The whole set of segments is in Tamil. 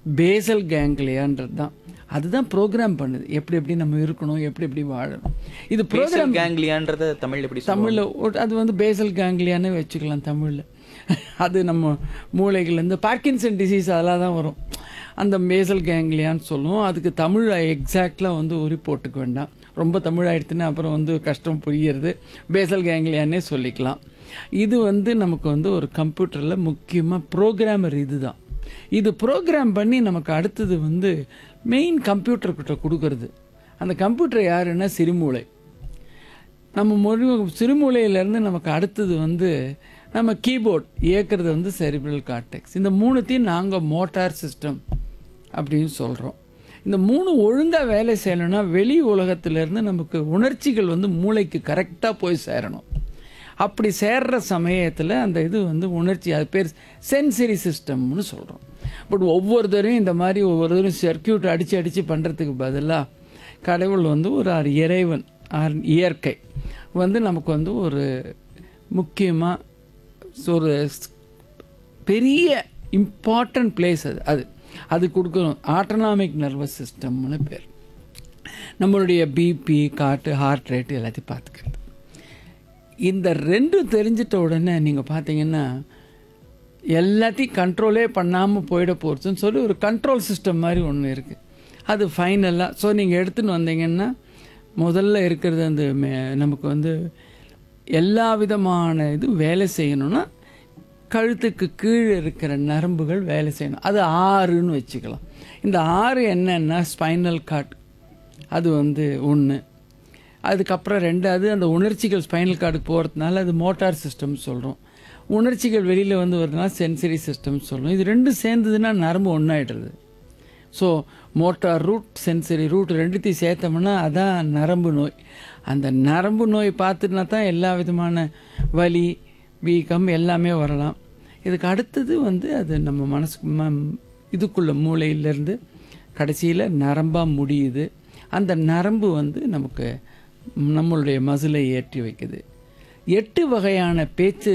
பேசல் கேங்லியான்றது தான் அதுதான் ப்ரோக்ராம் பண்ணுது எப்படி எப்படி நம்ம இருக்கணும் எப்படி எப்படி வாழணும் இது ப்ரோக்ராம் கேங்லியான்றத தமிழ் எப்படி சொல்லுவாங்க? தமிழில் அது வந்து பேசல் கேங்லியான்னு வச்சுக்கலாம் தமிழில் அது நம்ம மூளைகள்லேருந்து பார்க்கின்சன் டிசீஸ் அதெல்லாம் தான் வரும் அந்த பேசல் கேங்லியான்னு சொல்லுவோம் அதுக்கு தமிழ் எக்ஸாக்டாக வந்து உரி போட்டுக்க வேண்டாம் ரொம்ப தமிழ் ஆயிடுத்துன்னு அப்புறம் வந்து கஷ்டம் புரியுறது பேசல் கேங்லியானே சொல்லிக்கலாம் இது வந்து நமக்கு வந்து ஒரு கம்ப்யூட்டரில் முக்கியமாக ப்ரோக்ராமர் இது தான் இது ப்ரோக்ராம் பண்ணி நமக்கு அடுத்தது வந்து மெயின் கம்ப்யூட்டர்கிட்ட கொடுக்கறது அந்த கம்ப்யூட்டர் யாருன்னா சிறுமூளை நம்ம மொழி சிறுமூலையிலேருந்து நமக்கு அடுத்தது வந்து நம்ம கீபோர்ட் இயக்கிறது வந்து செரிபிரல் கார்டெக்ஸ் இந்த மூணுத்தையும் நாங்கள் மோட்டார் சிஸ்டம் அப்படின்னு சொல்கிறோம் இந்த மூணு ஒழுங்காக வேலை செய்யணும்னா வெளி உலகத்திலேருந்து நமக்கு உணர்ச்சிகள் வந்து மூளைக்கு கரெக்டாக போய் சேரணும் அப்படி சேர்ற சமயத்தில் அந்த இது வந்து உணர்ச்சி அது பேர் சென்சரி சிஸ்டம்னு சொல்கிறோம் பட் ஒவ்வொருத்தரையும் இந்த மாதிரி ஒவ்வொருத்தரும் சர்க்கியூட் அடித்து அடித்து பண்ணுறதுக்கு பதிலாக கடவுள் வந்து ஒரு ஆர் இறைவன் ஆர் இயற்கை வந்து நமக்கு வந்து ஒரு முக்கியமாக ஒரு பெரிய இம்பார்ட்டன்ட் பிளேஸ் அது அது அது கொடுக்கணும் ஆட்டோனாமிக் நர்வஸ் சிஸ்டம்னு பேர் நம்மளுடைய பிபி காட்டு ஹார்ட் ரேட் எல்லாத்தையும் பார்த்துக்கிறது இந்த ரெண்டும் தெரிஞ்சிட்ட உடனே நீங்கள் பார்த்தீங்கன்னா எல்லாத்தையும் கண்ட்ரோலே பண்ணாமல் போயிட போகிறதுன்னு சொல்லி ஒரு கண்ட்ரோல் சிஸ்டம் மாதிரி ஒன்று இருக்குது அது ஃபைனலாக ஸோ நீங்கள் எடுத்துன்னு வந்தீங்கன்னா முதல்ல இருக்கிறது அந்த மே- நமக்கு வந்து எல்லா விதமான இது வேலை செய்யணும்னா கழுத்துக்கு கீழே இருக்கிற நரம்புகள் வேலை செய்யணும் அது ஆறுன்னு வச்சுக்கலாம் இந்த ஆறு என்னன்னா ஸ்பைனல் கார்ட் அது வந்து ஒன்று அதுக்கப்புறம் ரெண்டாவது அந்த உணர்ச்சிகள் ஸ்பைனல் கார்டுக்கு போகிறதுனால அது மோட்டார் சிஸ்டம் சொல்கிறோம் உணர்ச்சிகள் வெளியில் வந்து வருதுனால சென்சரி சிஸ்டம் சொல்கிறோம் இது ரெண்டும் சேர்ந்ததுன்னா நரம்பு ஒன்றாயிடுறது so motor root sensory root ரெண்டுத்தையும் சேர்த்தோம்னா அதான் நரம்பு நோய் அந்த நரம்பு நோய் பார்த்துட்டுனா தான் எல்லா விதமான வலி வீக்கம் எல்லாமே வரலாம் இதுக்கு அடுத்தது வந்து அது நம்ம மனசுக்கு ம- இதுக்குள்ள மூளையிலேருந்து கடைசியில் நரம்பாக முடியுது அந்த நரம்பு வந்து நமக்கு நம்மளுடைய மசிலை ஏற்றி வைக்குது எட்டு வகையான பேச்சு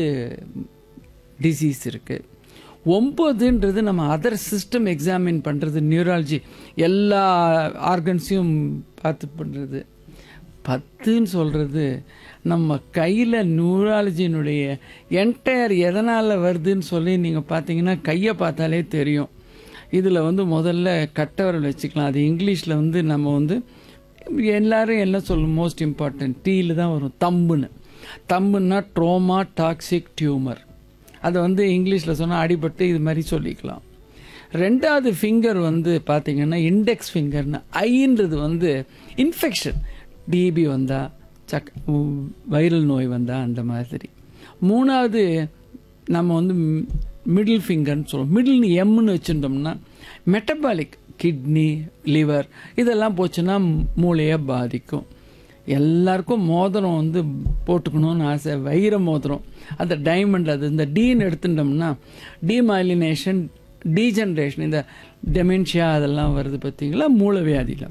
டிசீஸ் இருக்குது ஒம்பதுன்றது நம்ம அதர் சிஸ்டம் எக்ஸாமின் பண்ணுறது நியூராலஜி எல்லா ஆர்கன்ஸையும் பார்த்து பண்ணுறது பத்துன்னு சொல்கிறது நம்ம கையில் நியூராலஜினுடைய என்டையர் எதனால் வருதுன்னு சொல்லி நீங்கள் பார்த்தீங்கன்னா கையை பார்த்தாலே தெரியும் இதில் வந்து முதல்ல கட்டவரல் வச்சுக்கலாம் அது இங்கிலீஷில் வந்து நம்ம வந்து எல்லாரும் என்ன சொல்லும் மோஸ்ட் இம்பார்ட்டன்ட் டீயில் தான் வரும் தம்புன்னு தம்புன்னா ட்ரோமா டாக்ஸிக் டியூமர் அதை வந்து இங்கிலீஷில் சொன்னால் அடிபட்டு இது மாதிரி சொல்லிக்கலாம் ரெண்டாவது ஃபிங்கர் வந்து பார்த்தீங்கன்னா இண்டெக்ஸ் ஃபிங்கர்னு ஐன்றது வந்து இன்ஃபெக்ஷன் டிபி வந்தா சக் வைரல் நோய் வந்தா அந்த மாதிரி மூணாவது நம்ம வந்து மிடில் ஃபிங்கர்னு சொல்லுவோம் மிடில் எம்னு வச்சுருந்தோம்னா மெட்டபாலிக் கிட்னி லிவர் இதெல்லாம் போச்சுன்னா மூளையை பாதிக்கும் எல்லாருக்கும் மோதிரம் வந்து போட்டுக்கணும்னு ஆசை வைர மோதிரம் அந்த டைமண்ட் அது இந்த டீன்னு எடுத்துட்டோம்னா டீமைலினேஷன் டீஜென்ரேஷன் இந்த டெமென்ஷியா அதெல்லாம் வருது பார்த்தீங்களா மூளை வியாதியில்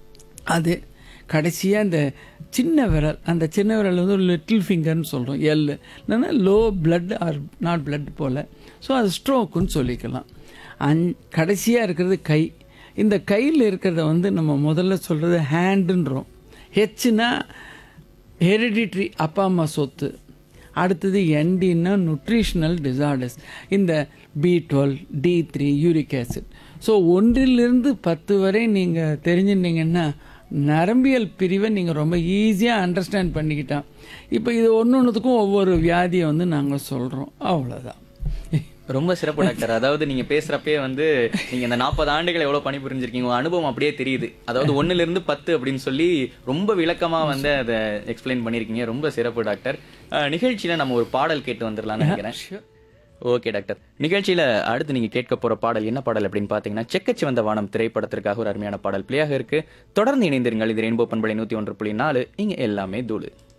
அது கடைசியாக இந்த சின்ன விரல் அந்த சின்ன விரல் வந்து ஒரு லிட்டில் ஃபிங்கர்னு சொல்கிறோம் எல் இல்லைன்னா low blood or not blood flow so அது ஸ்ட்ரோக்குன்னு சொல்லிக்கலாம் அந் கடைசியாக இருக்கிறது கை இந்த கையில் இருக்கிறத வந்து நம்ம முதல்ல சொல்கிறது ஹேண்டுன்றோம் ஹெச்னா ஹெரிடிட்ரி அப்பா அம்மா சொத்து அடுத்தது என்டின்னா நியூட்ரிஷனல் டிசார்டர்ஸ் இந்த B twelve D three uric acid so ஒன்றிலிருந்து பத்து வரை நீங்கள் தெரிஞ்சுட்டீங்கன்னா நரம்பியல் பிரிவை நீங்கள் ரொம்ப ஈஸியாக அண்டர்ஸ்டாண்ட் பண்ணிக்கிட்டான் இப்போ இது ஒன்று ஒன்றுத்துக்கும் ஒவ்வொரு வியாதியை வந்து நாங்கள் சொல்கிறோம் அவ்வளோதான் ரொம்ப சிறப்பு டாக்டர் அதாவது நீங்க பேசுறப்பே வந்து நீங்க இந்த நாற்பது ஆண்டுகள் எவ்வளவு பணி புரிஞ்சிருக்கீங்க உங்க அனுபவம் அப்படியே தெரியுது அதாவது ஒண்ணுல இருந்து பத்து அப்படின்னு சொல்லி ரொம்ப விளக்கமா வந்து அதை எக்ஸ்பிளைன் பண்ணிருக்கீங்க ரொம்ப சிறப்பு டாக்டர் அஹ், நிகழ்ச்சியில நம்ம ஒரு பாடல் கேட்டு வந்துடலாம்னு நினைக்கிறேன் ஓகே டாக்டர் நிகழ்ச்சியில அடுத்து நீங்க கேட்க போற பாடல் என்ன பாடல் அப்படின்னு பாத்தீங்கன்னா செக்கச்சி வந்த வானம் திரைப்படத்திற்காக ஒரு அருமையான பாடல் பிள்ளையாக இருக்கு தொடர்ந்து இணைந்திருங்கள் இது ரெயின்போ பண்பலை நூத்தி ஒன்று புள்ளி நாலு இங்க எல்லாமே தூளு